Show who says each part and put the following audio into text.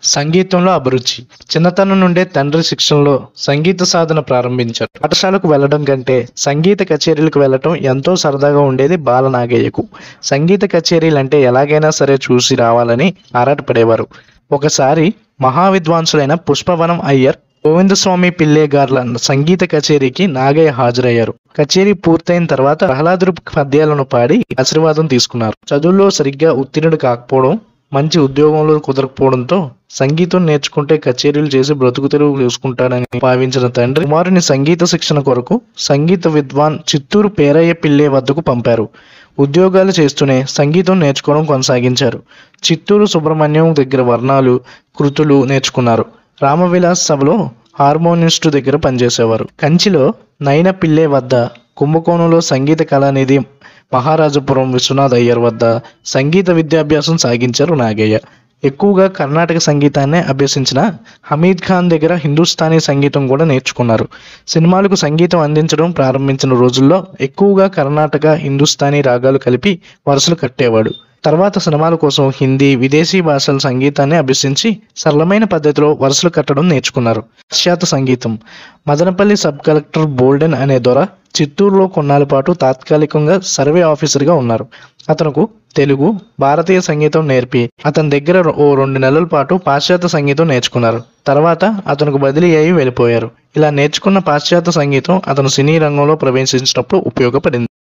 Speaker 1: సంగీతంలో అభిరుచి చిన్నతనం నుండే తండ్రి శిక్షణలో సంగీత సాధన ప్రారంభించారు పాఠశాలకు వెళ్ళడం కంటే సంగీత కచేరీలకు వెళ్ళటం ఎంతో సరదాగా ఉండేది బాలనాగయ్యకు సంగీత కచేరీలు అంటే ఎలాగైనా సరే చూసి రావాలని ఆరాటపడేవారు ఒకసారి మహావిద్వాంసులైన పుష్పవనం అయ్యర్ గోవిందస్వామి పిల్లే గార్ల సంగీత కచేరీకి నాగయ్య హాజరయ్యారు కచేరీ పూర్తయిన తర్వాత ప్రహ్లాదుడు పద్యాలను పాడి ఆశీర్వాదం తీసుకున్నారు చదువుల్లో సరిగ్గా ఉత్తీర్ణుడు కాకపోవడం మంచి ఉద్యోగంలో కుదరకపోవడంతో సంగీతం నేర్చుకుంటే కచేరీలు చేసి బ్రతుకు తెరువు చూసుకుంటాడని భావించిన తండ్రి కుమారుని సంగీత శిక్షణ కొరకు సంగీత విద్వాన్ చిత్తూరు పేరయ్య పిల్లే వద్దకు పంపారు ఉద్యోగాలు చేస్తూనే సంగీతం నేర్చుకోవడం కొనసాగించారు చిత్తూరు సుబ్రహ్మణ్యం దగ్గర వర్ణాలు కృతులు నేర్చుకున్నారు రామవిలాస్ సభలో హార్మోనిస్టు దగ్గర పనిచేసేవారు కంచిలో నయన పిల్లే వద్ద కుంభకోణంలో సంగీత కళానిధి మహారాజపురం విశ్వనాథ్ అయ్యర్ వద్ద సంగీత విద్యాభ్యాసం సాగించారు నాగయ్య ఎక్కువగా కర్ణాటక సంగీతాన్నే అభ్యసించిన హమీద్ ఖాన్ దగ్గర హిందుస్థానీ సంగీతం కూడా నేర్చుకున్నారు సినిమాలకు సంగీతం అందించడం ప్రారంభించిన రోజుల్లో ఎక్కువగా కర్ణాటక హిందుస్థానీ రాగాలు కలిపి వరుసలు కట్టేవాడు తర్వాత సినిమాల కోసం హిందీ విదేశీ భాషల సంగీతాన్ని అభ్యసించి సరళమైన పద్ధతిలో వరుసలు కట్టడం నేర్చుకున్నారు పాశ్చాత్య సంగీతం మదనపల్లి సబ్ కలెక్టర్ బోల్డెన్ అనే దొర చిత్తూరులో కొన్నాళ్ళ పాటు తాత్కాలికంగా సర్వే ఆఫీసర్గా ఉన్నారు అతనుకు తెలుగు భారతీయ సంగీతం నేర్పి అతని దగ్గర ఓ రెండు నెలల పాటు పాశ్చాత్య సంగీతం నేర్చుకున్నారు తర్వాత అతనికి బదిలీ అయి వెళ్ళిపోయారు ఇలా నేర్చుకున్న పాశ్చాత్య సంగీతం అతను సినీ రంగంలో ప్రవేశించినప్పుడు ఉపయోగపడింది